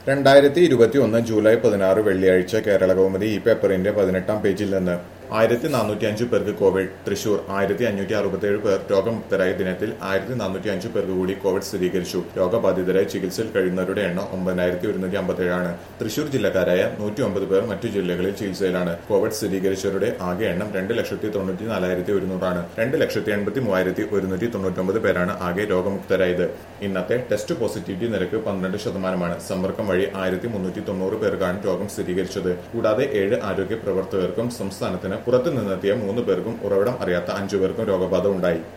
രണ്ടായിരത്തി ഇരുപത്തി ഒന്ന് ജൂലൈ പതിനാറ് വെള്ളിയാഴ്ച കേരള കൗമുദി ഈ പേപ്പറിന്റെ പതിനെട്ടാം പേജിൽ നിന്ന് ആയിരത്തി നാനൂറ്റി അഞ്ച് പേർക്ക് കോവിഡ് തൃശൂർ ആയിരത്തി അഞ്ഞൂറ്റി അറുപത്തിയേഴ് പേർ രോഗമുക്തരായ ദിനത്തിൽ ആയിരത്തി നാനൂറ്റി അഞ്ച് പേർക്ക് കൂടി കോവിഡ് സ്ഥിരീകരിച്ചു രോഗബാധിതരായി ചികിത്സയിൽ കഴിയുന്നവരുടെ എണ്ണം ഒമ്പതിനായിരത്തി ഒരുന്നൂറ്റി അമ്പത്തേഴാണ് തൃശൂർ ജില്ലക്കാരായ നൂറ്റി ഒമ്പത് പേർ മറ്റു ജില്ലകളിൽ ചികിത്സയിലാണ് കോവിഡ് സ്ഥിരീകരിച്ചവരുടെ ആകെ എണ്ണം രണ്ട് ലക്ഷത്തി തൊണ്ണൂറ്റി നാലായിരത്തി ഒരുന്നൂറാണ് രണ്ട് ലക്ഷത്തി എൺപത്തി മൂവായിരത്തി ഒരുന്നൂറ്റി തൊണ്ണൂറ്റൊമ്പത് പേരാണ് ആകെ രോഗമുക്തരായത് ഇന്നത്തെ ടെസ്റ്റ് പോസിറ്റിവിറ്റി നിരക്ക് പന്ത്രണ്ട് ശതമാനമാണ് സമ്പർക്കം വഴി ആയിരത്തി മുന്നൂറ്റി തൊണ്ണൂറ് പേർക്കാണ് രോഗം സ്ഥിരീകരിച്ചത് കൂടാതെ ഏഴ് ആരോഗ്യ പ്രവർത്തകർക്കും സംസ്ഥാനത്തിന് പുറത്തു നിന്നെത്തിയ മൂന്ന് പേർക്കും ഉറവിടം അറിയാത്ത അഞ്ചു പേർക്കും രോഗബാധ ഉണ്ടായി